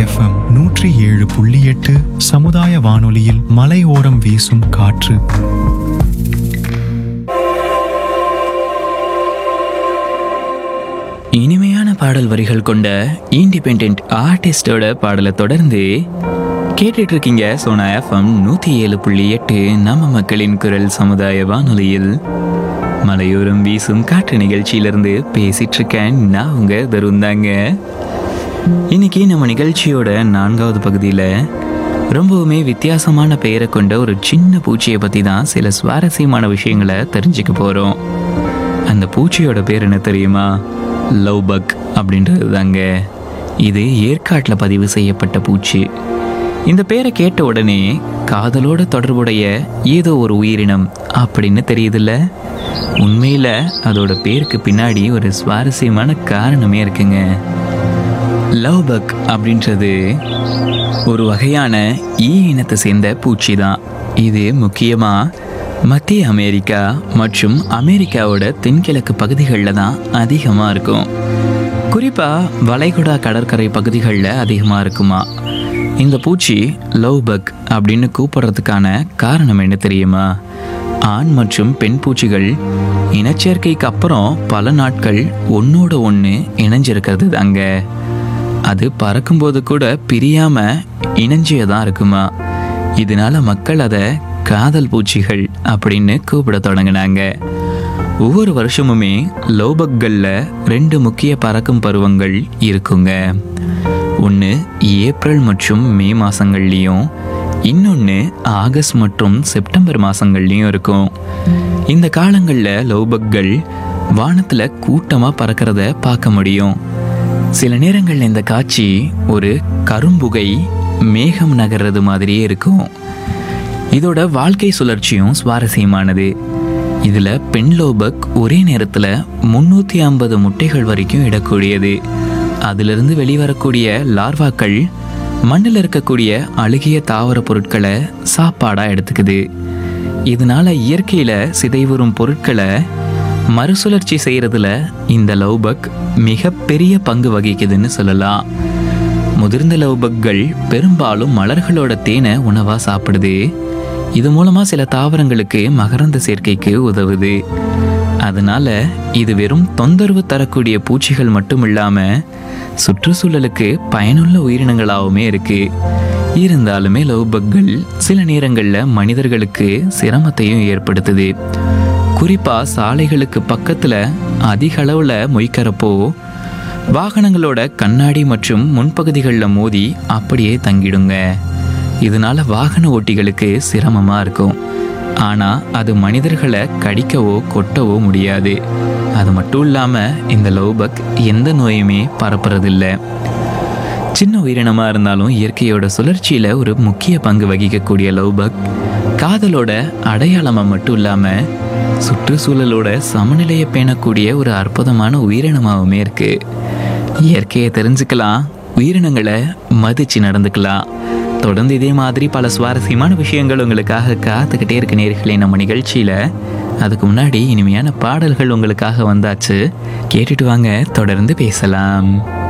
FM நூற்றி ஏழு புள்ளி எட்டு சமுதாய வானொலியில் மலையோரம் வீசும் காற்று இனிமையான பாடல் வரிகள் கொண்ட இண்டிபெண்ட் ஆர்டிஸ்டோட பாடலை தொடர்ந்து கேட்டுட்டு இருக்கீங்க சோனா எஃப்எம் நூற்றி ஏழு புள்ளி எட்டு நம்ம மக்களின் குரல் சமுதாய வானொலியில் மலையோரம் வீசும் காற்று நிகழ்ச்சியிலிருந்து பேசிட்டு இருக்கேன் நான் உங்க தருந்தாங்க இன்னைக்கு நம்ம நிகழ்ச்சியோட நான்காவது பகுதியில் ரொம்பவுமே வித்தியாசமான பெயரை கொண்ட ஒரு சின்ன பூச்சியை பற்றி தான் சில சுவாரஸ்யமான விஷயங்களை தெரிஞ்சுக்க போகிறோம் அந்த பூச்சியோட பேர் என்ன தெரியுமா லவ் பக் அப்படின்றது தாங்க இது ஏற்காட்டில் பதிவு செய்யப்பட்ட பூச்சி இந்த பேரை கேட்ட உடனே காதலோட தொடர்புடைய ஏதோ ஒரு உயிரினம் அப்படின்னு தெரியுதுல்ல உண்மையில் அதோட பேருக்கு பின்னாடி ஒரு சுவாரஸ்யமான காரணமே இருக்குங்க லவ் பக் அப்படின்றது ஒரு வகையான ஈ இனத்தை சேர்ந்த பூச்சி தான் இது முக்கியமாக மத்திய அமெரிக்கா மற்றும் அமெரிக்காவோட தென்கிழக்கு பகுதிகளில் தான் அதிகமாக இருக்கும் குறிப்பாக வளைகுடா கடற்கரை பகுதிகளில் அதிகமாக இருக்குமா இந்த பூச்சி லவ் பக் அப்படின்னு கூப்பிடுறதுக்கான காரணம் என்ன தெரியுமா ஆண் மற்றும் பெண் பூச்சிகள் இனச்சேர்க்கைக்கு அப்புறம் பல நாட்கள் ஒன்னோட ஒன்று இணைஞ்சிருக்கிறது தாங்க அது பறக்கும்போது கூட பிரியாம இணைஞ்சியே தான் இருக்குமா இதனால மக்கள் அதை காதல் பூச்சிகள் அப்படின்னு கூப்பிட தொடங்கினாங்க ஒவ்வொரு வருஷமுமே லோபக்களில் ரெண்டு முக்கிய பறக்கும் பருவங்கள் இருக்குங்க ஒன்று ஏப்ரல் மற்றும் மே மாதங்கள்லேயும் இன்னொன்று ஆகஸ்ட் மற்றும் செப்டம்பர் மாதங்கள்லேயும் இருக்கும் இந்த காலங்களில் லோபக்கள் வானத்தில் கூட்டமாக பறக்கிறத பார்க்க முடியும் சில நேரங்களில் இந்த காட்சி ஒரு கரும்புகை மேகம் நகர்றது மாதிரியே இருக்கும் இதோட வாழ்க்கை சுழற்சியும் சுவாரஸ்யமானது இதில் பெண் லோபக் ஒரே நேரத்தில் முந்நூற்றி ஐம்பது முட்டைகள் வரைக்கும் இடக்கூடியது அதிலிருந்து வெளிவரக்கூடிய லார்வாக்கள் மண்ணில் இருக்கக்கூடிய அழுகிய தாவர பொருட்களை சாப்பாடாக எடுத்துக்குது இதனால இயற்கையில் சிதைவுறும் பொருட்களை மறுசுழற்சி செய்கிறதுல இந்த லவ்பக் மிகப்பெரிய பங்கு வகிக்குதுன்னு சொல்லலாம் முதிர்ந்த லவ்பக்கள் பெரும்பாலும் மலர்களோட தேனை உணவாக சாப்பிடுது இது மூலமாக சில தாவரங்களுக்கு மகரந்த சேர்க்கைக்கு உதவுது அதனால இது வெறும் தொந்தரவு தரக்கூடிய பூச்சிகள் மட்டும் இல்லாமல் சுற்றுச்சூழலுக்கு பயனுள்ள உயிரினங்களாகவுமே இருக்கு இருந்தாலுமே லவ்பக்கள் சில நேரங்களில் மனிதர்களுக்கு சிரமத்தையும் ஏற்படுத்துது குறிப்பாக சாலைகளுக்கு பக்கத்தில் அதிக அளவில் மொய்க்கிறப்போ வாகனங்களோட கண்ணாடி மற்றும் முன்பகுதிகளில் மோதி அப்படியே தங்கிடுங்க இதனால வாகன ஓட்டிகளுக்கு சிரமமாக இருக்கும் ஆனால் அது மனிதர்களை கடிக்கவோ கொட்டவோ முடியாது அது மட்டும் இல்லாமல் இந்த லவ்பக் எந்த நோயுமே பரப்புறதில்லை சின்ன உயிரினமாக இருந்தாலும் இயற்கையோட சுழற்சியில் ஒரு முக்கிய பங்கு வகிக்கக்கூடிய லவ்பக் காதலோட அடையாளமாக மட்டும் இல்லாமல் சுற்றுச்சூழலோட சமநிலையை பேணக்கூடிய ஒரு அற்புதமான உயிரினமாகவுமே இருக்கு இயற்கையை தெரிஞ்சுக்கலாம் உயிரினங்களை மதிச்சு நடந்துக்கலாம் தொடர்ந்து இதே மாதிரி பல சுவாரஸ்யமான விஷயங்கள் உங்களுக்காக காத்துக்கிட்டே இருக்க நேர்களே நம்ம நிகழ்ச்சியில் அதுக்கு முன்னாடி இனிமையான பாடல்கள் உங்களுக்காக வந்தாச்சு கேட்டுட்டு வாங்க தொடர்ந்து பேசலாம்